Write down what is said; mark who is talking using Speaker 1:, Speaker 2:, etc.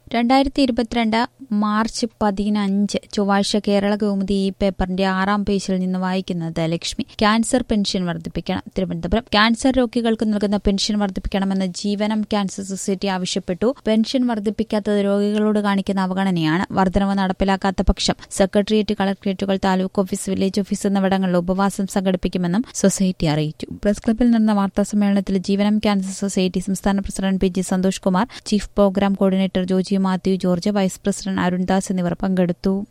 Speaker 1: രണ്ടായിരത്തി ഇരുപത്തിരണ്ട് മാർച്ച് പതിനഞ്ച് ചൊവ്വാഴ്ച കേരള കൗമുദി ഈ പേപ്പറിന്റെ ആറാം പേജിൽ നിന്ന് വായിക്കുന്നത് ലക്ഷ്മി ക്യാൻസർ പെൻഷൻ വർദ്ധിപ്പിക്കണം തിരുവനന്തപുരം ക്യാൻസർ രോഗികൾക്ക് നൽകുന്ന പെൻഷൻ വർദ്ധിപ്പിക്കണമെന്ന് ജീവനം ക്യാൻസർ സൊസൈറ്റി ആവശ്യപ്പെട്ടു പെൻഷൻ വർദ്ധിപ്പിക്കാത്തത് രോഗികളോട് കാണിക്കുന്ന അവഗണനയാണ് വർധനവ് നടപ്പിലാക്കാത്ത പക്ഷം സെക്രട്ടേറിയറ്റ് കളക്ടറേറ്റുകൾ താലൂക്ക് ഓഫീസ് വില്ലേജ് ഓഫീസ് എന്നിവിടങ്ങളിൽ ഉപവാസം സംഘടിപ്പിക്കുമെന്നും സൊസൈറ്റി അറിയിച്ചു പ്രസ് ക്ലബിൽ നടന്ന വാർത്താ സമ്മേളനത്തിൽ ജീവനം ക്യാൻസർ സൊസൈറ്റി സംസ്ഥാന president P G Santhosh Kumar chief program coordinator Joji Mathew George vice president Arundas എന്നിവർ പങ്കെടുത്തു